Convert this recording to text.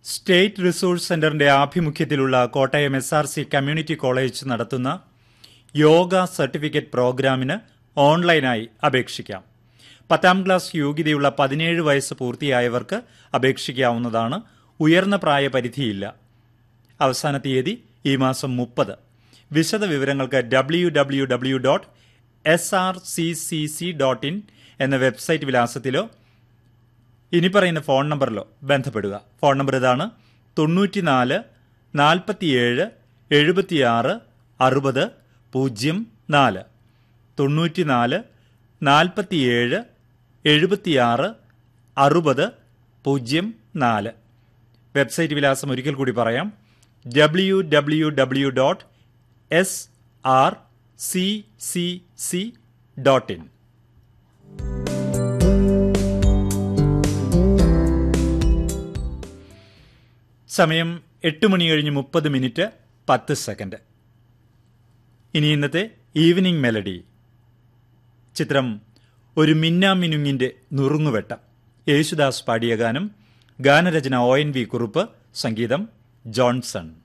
state resource സെന്ററിന്റെ ആഭിമുഖ്യത്തിലുള്ള Kottayam S R C community college നടത്തുന്ന യോഗ സർട്ടിഫിക്കറ്റ് പ്രോഗ്രാമിന് ഓൺലൈനായി അപേക്ഷിക്കാം പത്താം ക്ലാസ് യോഗ്യതയുള്ള പതിനേഴ് വയസ്സ് പൂർത്തിയായവർക്ക് അപേക്ഷിക്കാവുന്നതാണ് ഉയർന്ന പ്രായപരിധിയില്ല അവസാന തീയതി ഈ മാസം മുപ്പത് വിശദ വിവരങ്ങൾക്ക് W W W dot S R C C C dot in എന്ന വെബ്സൈറ്റ് വിലാസത്തിലോ ഇനി പറയുന്ന ഫോൺ നമ്പറിലോ ബന്ധപ്പെടുക ഫോൺ നമ്പർ ഇതാണ് തൊണ്ണൂറ്റിനാല് നാൽപ്പത്തിയേഴ് എഴുപത്തിയാറ് അറുപത് പൂജ്യം നാല് തൊണ്ണൂറ്റിനാല് നാൽപ്പത്തിയേഴ് എഴുപത്തിയാറ് അറുപത് പൂജ്യം നാല് വെബ്സൈറ്റ് വിലാസം ഒരിക്കൽ കൂടി പറയാം W W W dot S R C C C dot in സമയം എട്ട് മണി കഴിഞ്ഞ് മുപ്പത് മിനിറ്റ് പത്ത് സെക്കൻഡ് ഇനി ഇന്നത്തെ ഈവനിംഗ് മെലഡി ചിത്രം ഒരു മിന്നാമിനുങ്ങിന്റെ നുറുങ്ങുവെട്ടം യേശുദാസ് പാടിയ ഗാനം ഗാനരചന ഒ എൻ വി കുറുപ്പ് സംഗീതം ജോൺസൺ